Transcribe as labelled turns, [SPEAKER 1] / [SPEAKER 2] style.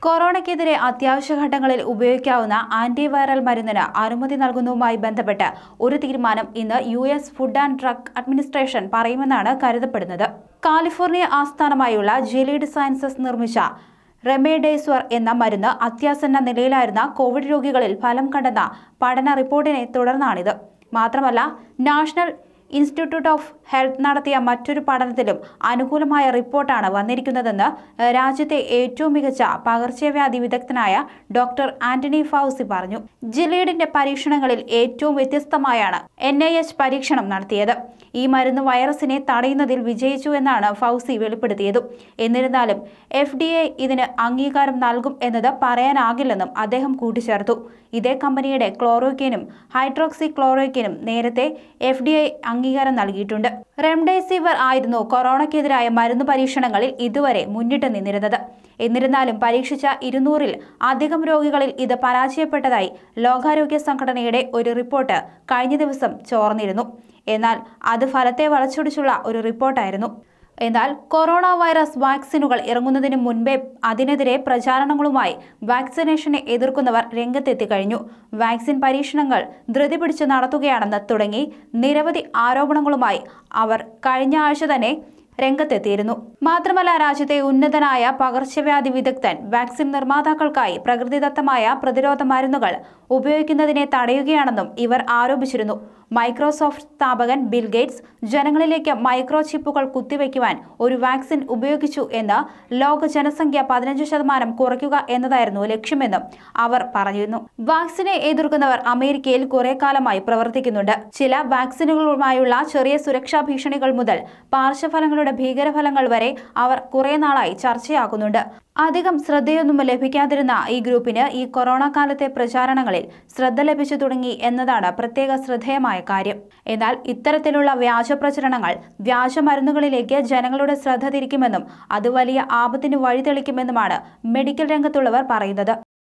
[SPEAKER 1] കൊറോണയ്ക്കെതിരെ അത്യാവശ്യ ഘട്ടങ്ങളിൽ ഉപയോഗിക്കാവുന്ന ആന്റിവൈറൽ മരുന്നിന് അനുമതി നൽകുന്നതുമായി ബന്ധപ്പെട്ട് ഒരു തീരുമാനം ഇന്ന് U S food and drug administration പറയുമെന്നാണ് കരുതപ്പെടുന്നത് കാലിഫോർണിയ ആസ്ഥാനമായുള്ള ജെലീഡ് സയൻസസ് നിർമ്മിച്ച റെമേഡേസ്വർ എന്ന മരുന്ന് അത്യാസന്ന നിലയിലായിരുന്ന കോവിഡ് രോഗികളിൽ ഫലം കണ്ടെന്ന പഠന റിപ്പോർട്ടിനെ തുടർന്നാണിത് മാത്രമല്ല നാഷണൽ ഇൻസ്റ്റിറ്റ്യൂട്ട് ഓഫ് ഹെൽത്ത് നടത്തിയ മറ്റൊരു പഠനത്തിലും അനുകൂലമായ റിപ്പോർട്ടാണ് വന്നിരിക്കുന്നതെന്ന് രാജ്യത്തെ ഏറ്റവും മികച്ച പകർച്ചവ്യാധി വിദഗ്ധനായ ഡോക്ടർ ആന്റണി ഫൗസി പറഞ്ഞു ജിലേഡിന്റെ പരീക്ഷണങ്ങളിൽ ഏറ്റവും വ്യത്യസ്തമായാണ് എൻ ഐ എച്ച് പരീക്ഷണം നടത്തിയത് ഈ മരുന്ന് വൈറസിനെ തടയുന്നതിൽ വിജയിച്ചു എന്നാണ് ഫൗസി വെളിപ്പെടുത്തിയത് എന്നിരുന്നാലും എഫ് ഡി എ ഇതിന് അംഗീകാരം നൽകും എന്നത് പറയാനാകില്ലെന്നും അദ്ദേഹം കൂട്ടിച്ചേർത്തു ഇതേ കമ്പനിയുടെ ക്ലോറോക്കിനും ഹൈഡ്രോക്സി ക്ലോറോക്കിനും നേരത്തെ എഫ് ഡി ഐ അംഗീകാരം നൽകിയിട്ടുണ്ട് റെംഡെസിവിർ ആയിരുന്നു കൊറോണയ്ക്കെതിരായ മരുന്ന് പരീക്ഷണങ്ങളിൽ ഇതുവരെ മുന്നിട്ട് നിന്നിരുന്നത് എന്നിരുന്നാലും പരീക്ഷിച്ച ഇരുന്നൂറിൽ അധികം രോഗികളിൽ ഇത് പരാജയപ്പെട്ടതായി ലോകാരോഗ്യ സംഘടനയുടെ ഒരു റിപ്പോർട്ട് കഴിഞ്ഞ ദിവസം ചോർന്നിരുന്നു എന്നാൽ അത് ഫലത്തെ വളച്ചൊടിച്ചുള്ള ഒരു റിപ്പോർട്ടായിരുന്നു എന്നാൽ കൊറോണ വൈറസ് വാക്സിനുകൾ ഇറങ്ങുന്നതിന് മുൻപേ അതിനെതിരെ പ്രചാരണങ്ങളുമായി വാക്സിനേഷനെ എതിർക്കുന്നവർ രംഗത്തെത്തി കഴിഞ്ഞു വാക്സിൻ പരീക്ഷണങ്ങൾ ധൃതി പിടിച്ച് നടത്തുകയാണെന്ന് തുടങ്ങി നിരവധി ആരോപണങ്ങളുമായി അവർ കഴിഞ്ഞ ആഴ്ച തന്നെ രംഗത്തെത്തിയിരുന്നു മാത്രമല്ല രാജ്യത്തെ ഉന്നതനായ പകർച്ചവ്യാധി വിദഗ്ധൻ വാക്സിൻ നിർമ്മാതാക്കൾക്കായി പ്രകൃതിദത്തമായ പ്രതിരോധ മരുന്നുകൾ ഉപയോഗിക്കുന്നതിനെ തടയുകയാണെന്നും ഇവർ ആരോപിച്ചിരുന്നു മൈക്രോസോഫ്റ്റ് സ്ഥാപകൻ ബിൽ ഗേറ്റ്സ് ജനങ്ങളിലേക്ക് മൈക്രോ ചിപ്പുകൾ കുത്തിവെക്കുവാൻ ഒരു വാക്സിൻ ഉപയോഗിച്ചു എന്ന് ലോക ജനസംഖ്യ പതിനഞ്ച് ശതമാനം കുറയ്ക്കുക എന്നതായിരുന്നു ലക്ഷ്യമെന്നും അവർ പറഞ്ഞിരുന്നു വാക്സിനെ എതിർക്കുന്നവർ അമേരിക്കയിൽ കുറെ കാലമായി പ്രവർത്തിക്കുന്നുണ്ട് ചില വാക്സിനുകളുമായുള്ള ചെറിയ സുരക്ഷാ ഭീഷണികൾ മുതൽ പാർശ്വഫലങ്ങളുടെ ഭീകരഫലങ്ങൾ വരെ അവർ കുറെ നാളായി ചർച്ചയാക്കുന്നുണ്ട് അധികം ശ്രദ്ധയൊന്നും ലഭിക്കാതിരുന്ന ഈ ഗ്രൂപ്പിന് ഈ കൊറോണ കാലത്തെ പ്രചാരണങ്ങളിൽ ശ്രദ്ധ ലഭിച്ചു തുടങ്ങി എന്നതാണ് പ്രത്യേക ശ്രദ്ധേയമായ കാര്യം എന്നാൽ ഇത്തരത്തിലുള്ള വ്യാജ പ്രചരണങ്ങൾ വ്യാജ മരുന്നുകളിലേക്ക് ജനങ്ങളുടെ ശ്രദ്ധ തിരിക്കുമെന്നും അത് വലിയ ആപത്തിന് വഴിതെളിക്കുമെന്നുമാണ് മെഡിക്കൽ രംഗത്തുള്ളവർ പറയുന്നത്